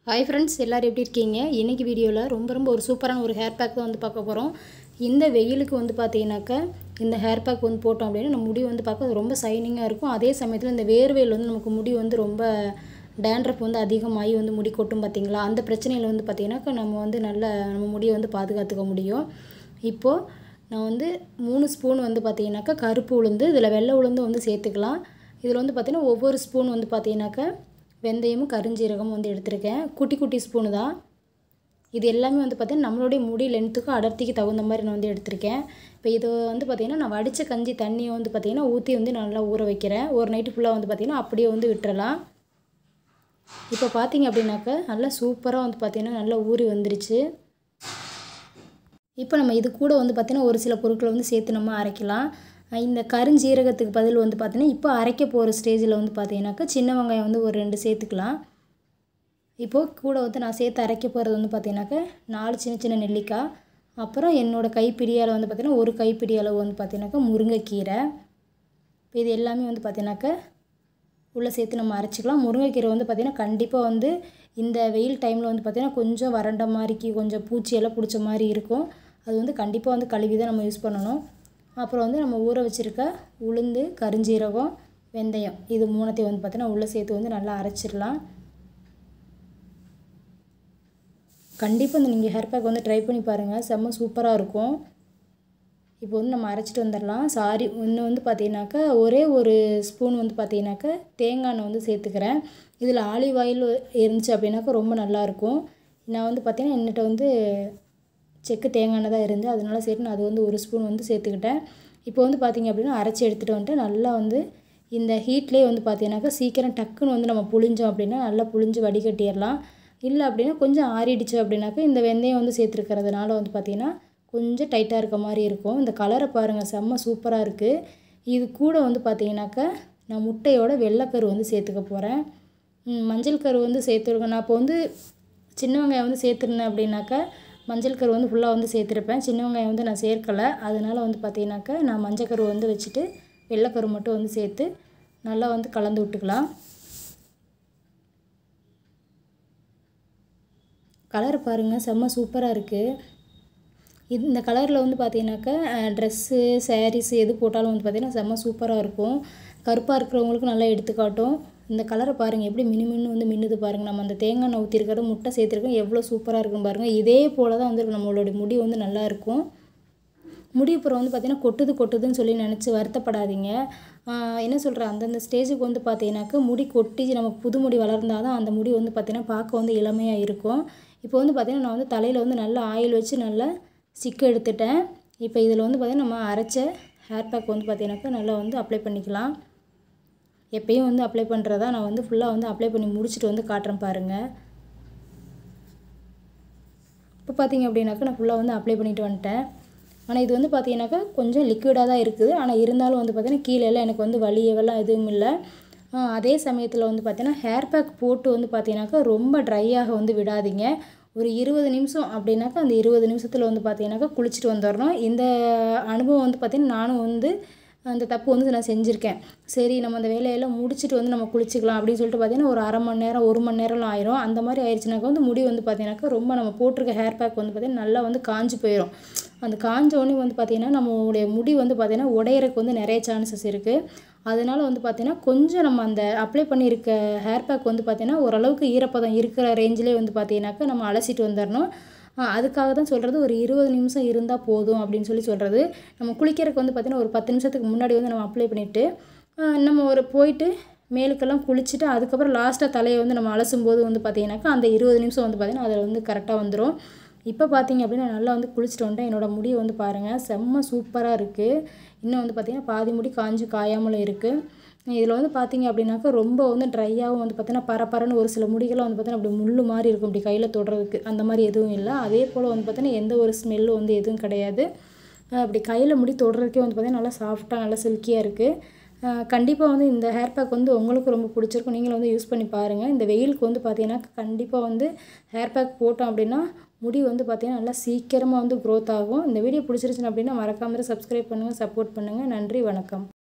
hi friends எல்லோரும் எப்படி இருக்கீங்க இன்றைக்கி வீடியோவில் ரொம்ப ரொம்ப ஒரு சூப்பரான ஒரு ஹேர் பேக் தான் வந்து பார்க்க போகிறோம் இந்த வெயிலுக்கு வந்து பார்த்தீங்கன்னாக்கா இந்த ஹேர் பேக் வந்து போட்டோம் அப்படின்னா நம்ம முடி வந்து பார்க்க ரொம்ப சைனிங்காக இருக்கும் அதே சமயத்தில் இந்த வேர்வையில் வந்து நமக்கு முடி வந்து ரொம்ப டேண்ட்ரஃப் வந்து அதிகமாகி வந்து முடி கொட்டும் பார்த்தீங்களா அந்த பிரச்சனையில் வந்து பார்த்தீங்கன்னாக்கா நம்ம வந்து நல்ல நம்ம முடியை வந்து பாதுகாத்துக்க முடியும் இப்போது நான் வந்து மூணு ஸ்பூன் வந்து பார்த்தீங்கன்னாக்கா கருப்பு உளுந்து இதில் வெள்ளை உளுந்து வந்து சேர்த்துக்கலாம் இதில் வந்து பார்த்திங்கன்னா ஒவ்வொரு ஸ்பூன் வந்து பார்த்தீங்கன்னாக்கா வெந்தயமும் கருஞ்சீரகமும் வந்து எடுத்திருக்கேன் குட்டி குட்டி ஸ்பூனு தான் இது எல்லாமே வந்து பார்த்திங்கன்னா நம்மளுடைய முடி லென்த்துக்கும் அடர்த்திக்கு தகுந்த மாதிரி நான் வந்து எடுத்திருக்கேன் இப்போ இது வந்து பார்த்திங்கன்னா நான் வடித்த கஞ்சி தண்ணியை வந்து பார்த்திங்கன்னா ஊற்றி வந்து நல்லா ஊற வைக்கிறேன் ஒரு நைட்டு ஃபுல்லாக வந்து பார்த்திங்கன்னா அப்படியே வந்து விட்டுறலாம் இப்போ பார்த்தீங்க அப்படின்னாக்கா நல்லா சூப்பராக வந்து பார்த்திங்கன்னா நல்லா ஊறி வந்துருச்சு இப்போ நம்ம இது கூட வந்து பார்த்திங்கன்னா ஒரு சில பொருட்களை வந்து சேர்த்து நம்ம அரைக்கலாம் இந்த கருஞ்சீரகத்துக்கு பதில் வந்து பார்த்திங்கன்னா இப்போ அரைக்க போகிற ஸ்டேஜில் வந்து பார்த்திங்கனாக்கா சின்ன வெங்காயம் வந்து ஒரு ரெண்டு சேர்த்துக்கலாம் இப்போது கூட வந்து நான் சேர்த்து அரைக்க போகிறது வந்து பார்த்திங்கனாக்கா நாலு சின்ன சின்ன நெல்லிக்காய் அப்புறம் என்னோடய கைப்பிடியால் வந்து பார்த்திங்கன்னா ஒரு கைப்பிடி அளவு வந்து பார்த்திங்கனாக்கா முருங்கைக்கீரை இப்போ இது எல்லாமே வந்து பார்த்திங்கனாக்கா உள்ளே சேர்த்து நம்ம அரைச்சிக்கலாம் முருங்கைக்கீரை வந்து பார்த்திங்கன்னா கண்டிப்பாக வந்து இந்த வெயில் டைமில் வந்து பார்த்திங்கன்னா கொஞ்சம் வறண்ட மாதிரிக்கு கொஞ்சம் பூச்சியெல்லாம் பிடிச்ச மாதிரி இருக்கும் அது வந்து கண்டிப்பாக வந்து கழுவி தான் நம்ம யூஸ் பண்ணணும் அப்புறம் வந்து நம்ம ஊற வச்சுருக்க உளுந்து கருஞ்சீரகம் வெந்தயம் இது மூணுத்தையும் வந்து பார்த்திங்கன்னா உள்ளே சேர்த்து வந்து நல்லா அரைச்சிடலாம் கண்டிப்பாக இந்த நீங்கள் ஹேர் பேக் வந்து ட்ரை பண்ணி பாருங்கள் செம்ம சூப்பராக இருக்கும் இப்போ வந்து நம்ம அரைச்சிட்டு வந்துடலாம் சாரி இன்னும் வந்து பார்த்தீங்கன்னாக்கா ஒரே ஒரு ஸ்பூன் வந்து பார்த்தீங்கன்னாக்கா தேங்காய் எண்ணெய் வந்து சேர்த்துக்கிறேன் இதில் ஆலிவ் ஆயில் இருந்துச்சு அப்படின்னாக்கா ரொம்ப நல்லாயிருக்கும் நான் வந்து பார்த்தீங்கன்னா என்கிட்ட வந்து செக்கு தேங்காய் எண்ணெய் தான் இருந்து அதனால சரி நான் அது வந்து ஒரு ஸ்பூன் வந்து சேர்த்துக்கிட்டேன் இப்போ வந்து பார்த்திங்க அப்படின்னா அரைச்சி எடுத்துகிட்டு வந்துட்டு நல்லா வந்து இந்த ஹீட்லேயே வந்து பார்த்தீங்கன்னாக்கா சீக்கிரம் டக்குன்னு வந்து நம்ம புளிஞ்சோம் அப்படின்னா நல்லா புளிஞ்சு வடிகட்டிடலாம் இல்லை அப்படின்னா கொஞ்சம் ஆறிடுச்சு அப்படின்னாக்கா இந்த வெந்தயம் வந்து சேர்த்துருக்கிறதுனால வந்து பார்த்திங்கன்னா கொஞ்சம் டைட்டாக இருக்க மாதிரி இருக்கும் இந்த கலரை பாருங்கள் செம்ம சூப்பராக இருக்குது இது கூட வந்து பார்த்திங்கனாக்கா நான் முட்டையோட வெள்ளைக்கரு வந்து சேர்த்துக்க போகிறேன் மஞ்சள் கரு வந்து சேர்த்துருக்கேன் நான் இப்போ வந்து சின்ன வெங்காயம் வந்து சேர்த்துருந்தேன் அப்படின்னாக்கா மஞ்சள் கரு வந்து ஃபுல்லாக வந்து சேர்த்துருப்பேன் சின்ன வெங்காயம் வந்து நான் சேர்க்கலை அதனால் வந்து பார்த்தீங்கன்னாக்கா நான் மஞ்சள் கரு வந்து வச்சுட்டு வெள்ளைக்கரு மட்டும் வந்து சேர்த்து நல்லா வந்து கலந்து விட்டுக்கலாம் கலர் பாருங்கள் செம்ம சூப்பராக இருக்குது இது இந்த கலரில் வந்து பார்த்தீங்கன்னாக்கா ட்ரெஸ்ஸு சாரீஸ் எது போட்டாலும் வந்து பார்த்திங்கன்னா செம்ம சூப்பராக இருக்கும் கருப்பாக இருக்கிறவங்களுக்கும் நல்லா எடுத்துக்காட்டும் இந்த கலரை பாருங்கள் எப்படி மினு மின்னு வந்து மின்னுது பாருங்கள் நம்ம அந்த தேங்காய் எண்ணெய் ஊற்றிருக்கிறோம் முட்டை சேர்த்துருக்கோம் எவ்வளோ சூப்பராக இருக்கும் பாருங்கள் இதே போல் தான் வந்து நம்மளோட முடி வந்து நல்லா இருக்கும் முடி அப்புறம் வந்து பார்த்திங்கன்னா கொட்டுது கொட்டுதுன்னு சொல்லி நினச்சி வருத்தப்படாதீங்க என்ன சொல்கிறேன் அந்தந்த ஸ்டேஜுக்கு வந்து பார்த்தீங்கன்னாக்கா முடி கொட்டி நமக்கு புது முடி வளர்ந்தால் தான் அந்த முடி வந்து பார்த்திங்கன்னா பார்க்க வந்து இளமையாக இருக்கும் இப்போ வந்து பார்த்திங்கன்னா நான் வந்து தலையில் வந்து நல்லா ஆயில் வச்சு நல்லா சிக்கு எடுத்துட்டேன் இப்போ இதில் வந்து பார்த்திங்கன்னா நம்ம அரைச்ச ஹேர் பேக் வந்து பார்த்திங்கனாக்கா நல்லா வந்து அப்ளை பண்ணிக்கலாம் எப்பயும் வந்து அப்ளை பண்ணுறதா நான் வந்து ஃபுல்லாக வந்து அப்ளை பண்ணி முடிச்சுட்டு வந்து காட்டுறேன் பாருங்கள் இப்போ பார்த்தீங்க அப்படின்னாக்கா நான் ஃபுல்லாக வந்து அப்ளை பண்ணிட்டு வந்துட்டேன் ஆனால் இது வந்து பார்த்தீங்கன்னாக்கா கொஞ்சம் லிக்விடாக தான் இருக்குது ஆனால் இருந்தாலும் வந்து பார்த்தீங்கன்னா கீழெல்லாம் எனக்கு வந்து வலியவெல்லாம் எதுவும் இல்லை அதே சமயத்தில் வந்து பார்த்தீங்கன்னா ஹேர் பேக் போட்டு வந்து பார்த்தீங்கன்னாக்கா ரொம்ப ட்ரையாக வந்து விடாதீங்க ஒரு இருபது நிமிஷம் அப்படின்னாக்கா அந்த இருபது நிமிஷத்தில் வந்து பார்த்தீங்கன்னாக்கா குளிச்சுட்டு வந்துடணும் இந்த அனுபவம் வந்து பார்த்திங்கன்னா நானும் வந்து அந்த தப்பு வந்து நான் செஞ்சுருக்கேன் சரி நம்ம அந்த வேலையெல்லாம் முடிச்சுட்டு வந்து நம்ம குளிச்சிக்கலாம் அப்படின்னு சொல்லிட்டு பார்த்தீங்கன்னா ஒரு அரை மணி நேரம் ஒரு மணி நேரம்லாம் ஆயிரும் அந்த மாதிரி ஆயிடுச்சுனாக்கா வந்து முடி வந்து பார்த்தீங்கன்னாக்கா ரொம்ப நம்ம போட்டிருக்க ஹேர் பேக் வந்து பார்த்திங்கன்னா நல்லா வந்து காஞ்சி போயிடும் அந்த காஞ்ச உடனே வந்து பார்த்திங்கன்னா நம்மளுடைய முடி வந்து பார்த்திங்கன்னா உடையறக்கு வந்து நிறைய சான்சஸ் இருக்குது அதனால் வந்து பார்த்திங்கன்னா கொஞ்சம் நம்ம அந்த அப்ளை பண்ணியிருக்க ஹேர் பேக் வந்து பார்த்திங்கன்னா ஓரளவுக்கு ஈரப்பதம் இருக்கிற ரேஞ்சிலே வந்து பார்த்திங்கனாக்கா நம்ம அலசிட்டு வந்துடணும் அதுக்காக தான் சொல்கிறது ஒரு இருபது நிமிஷம் இருந்தால் போதும் அப்படின்னு சொல்லி சொல்கிறது நம்ம குளிக்கிறதுக்கு வந்து பார்த்திங்கன்னா ஒரு பத்து நிமிஷத்துக்கு முன்னாடி வந்து நம்ம அப்ளை பண்ணிவிட்டு நம்ம ஒரு போயிட்டு மேலுக்கெல்லாம் குளிச்சுட்டு அதுக்கப்புறம் லாஸ்ட்டாக தலையை வந்து நம்ம அலசும் போது வந்து பார்த்திங்கனாக்கா அந்த இருபது நிமிஷம் வந்து பார்த்திங்கன்னா அதில் வந்து கரெக்டாக வந்துடும் இப்போ பார்த்தீங்க அப்படின்னா நல்லா வந்து குளிச்சுட்டு வந்துட்டேன் என்னோடய முடியை வந்து பாருங்கள் செம்ம சூப்பராக இருக்குது இன்னும் வந்து பார்த்திங்கன்னா பாதி முடி காஞ்சு காயாமலும் இருக்குது இதில் வந்து பார்த்திங்க அப்படின்னாக்கா ரொம்ப வந்து ட்ரையாகவும் வந்து பார்த்திங்கன்னா பரப்பரன்னு ஒரு சில முடிகள்லாம் வந்து பார்த்திங்கன்னா அப்படி முள் மாதிரி இருக்கும் இப்படி கையில் தொடுறதுக்கு அந்த மாதிரி எதுவும் இல்லை அதே போல் வந்து பார்த்திங்கன்னா எந்த ஒரு ஸ்மெல்லும் வந்து எதுவும் கிடையாது அப்படி கையில் முடி தொடுறதுக்கே வந்து பார்த்திங்கன்னா நல்லா சாஃப்டாக நல்லா சில்கியாக இருக்குது கண்டிப்பாக வந்து இந்த ஹேர் பேக் வந்து உங்களுக்கு ரொம்ப பிடிச்சிருக்கும் நீங்களும் வந்து யூஸ் பண்ணி பாருங்கள் இந்த வெயிலுக்கு வந்து பார்த்திங்கன்னா கண்டிப்பாக வந்து ஹேர் பேக் போட்டோம் அப்படின்னா முடி வந்து பார்த்திங்கன்னா நல்லா சீக்கிரமாக வந்து க்ரோத் ஆகும் இந்த வீடியோ பிடிச்சிருச்சுன்னு அப்படின்னா மறக்காமல் சப்ஸ்கிரைப் பண்ணுங்கள் சப்போர்ட் பண்ணுங்கள் நன்றி வணக்கம்